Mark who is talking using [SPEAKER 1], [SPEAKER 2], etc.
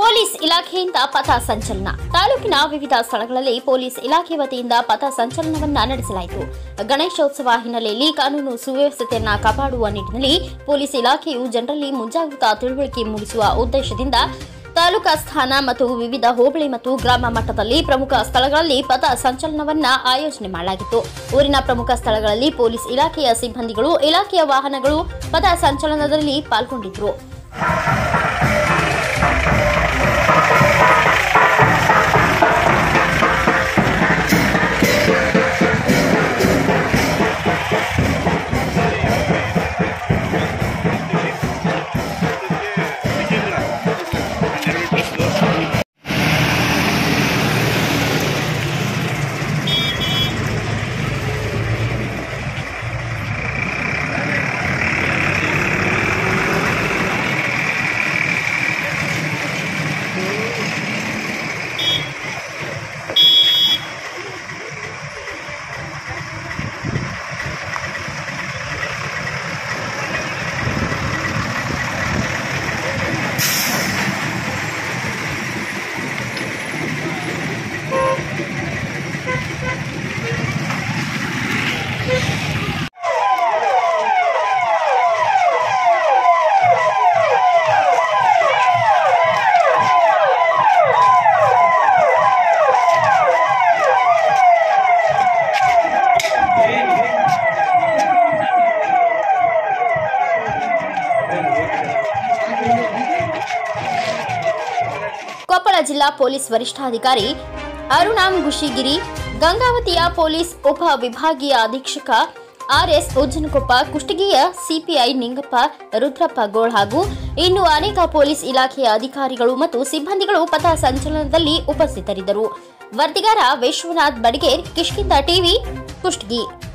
[SPEAKER 1] police ಇಲಾಖೆಯಿಂದ ಪಥ ಸಂಚಲನ ತಾಲೂಕಿನ ವಿವಿಧ ಸ್ಥಳಗಳಲ್ಲಿ ಪೊಲೀಸ್ ಇಲಾಖೆ ವತಿಯಿಂದ ಪಥ ಸಂಚಲನವನ್ನ ನಡೆಸಲಾಯಿತು ಗಣೇಶೋತ್ಸವ ಹಿನ್ನೆಲೆಯಲ್ಲಿ ಕಾನೂನು ಸುವ್ಯವಸ್ಥೆಯನ್ನ ಕಾಪಾಡುವ ನಿಟ್ಟಿನಲ್ಲಿ ಪೊಲೀಸ್ ಇಲಾಖೆಯು ಜನರಲ್ಲಿ ಮುಂಜಾಗ್ರತಾ ತಿಳುವಳಿಕೆ ಮೂಡಿಸುವ ಉದ್ದೇಶದಿಂದ ತಾಲೂಕಾ ಸ್ಥಾನ ಮತ್ತು ವಿವಿಧ ಹೋಬಳಿ ಮತ್ತು ಗ್ರಾಮ ಮಟ್ಟದಲ್ಲಿ ಪ್ರಮುಖ ಸ್ಥಳಗಳಲ್ಲಿ ಪಥ ಸಂಚಲನವನ್ನ ಆಯೋಜನೆ ಮಾಡಲಾಗಿತ್ತು ಊರಿನ ಪ್ರಮುಖ ಸ್ಥಳಗಳಲ್ಲಿ ಪೊಲೀಸ್ ಇಲಾಖೆಯ ಸಿಬ್ಬಂದಿಗಳು ಇಲಾಖೆಯ ವಾಹನಗಳು ಪಥ ಸಂಚಲನದಲ್ಲಿ ಪಾಲ್ಗೊಂಡಿದ್ರು ಕೊಪ್ಪಳ ಜಿಲ್ಲಾ ಪೊಲೀಸ್ ವರಿಷ್ಠಾಧಿಕಾರಿ ಅರುಣಾಮ್ ಗುಶಿಗಿರಿ ಗಂಗಾವತಿಯ ಪೊಲೀಸ್ ಉಪ ವಿಭಾಗೀಯ ಅಧೀಕ್ಷಕ ಆರ್ಎಸ್ ಉಜ್ಜನಕೊಪ್ಪ ಕುಷ್ಟಗಿಯ ಸಿಪಿಐ ನಿಂಗಪ್ಪ ರುದ್ರಪ್ಪ ಗೋಳ್ ಹಾಗೂ ಇನ್ನು ಅನೇಕ ಪೊಲೀಸ್ ಇಲಾಖೆಯ ಅಧಿಕಾರಿಗಳು ಮತ್ತು ಸಿಬ್ಬಂದಿಗಳು ಪಥ ಸಂಚಲನದಲ್ಲಿ ಉಪಸ್ಥಿತರಿದ್ದರು ವರದಿಗಾರ ವಿಶ್ವನಾಥ್ ಬಡಗೇರ್ ಕಿಷ್ಕಿಂದ ಟಿವಿ ಕುಷ್ಟಗಿ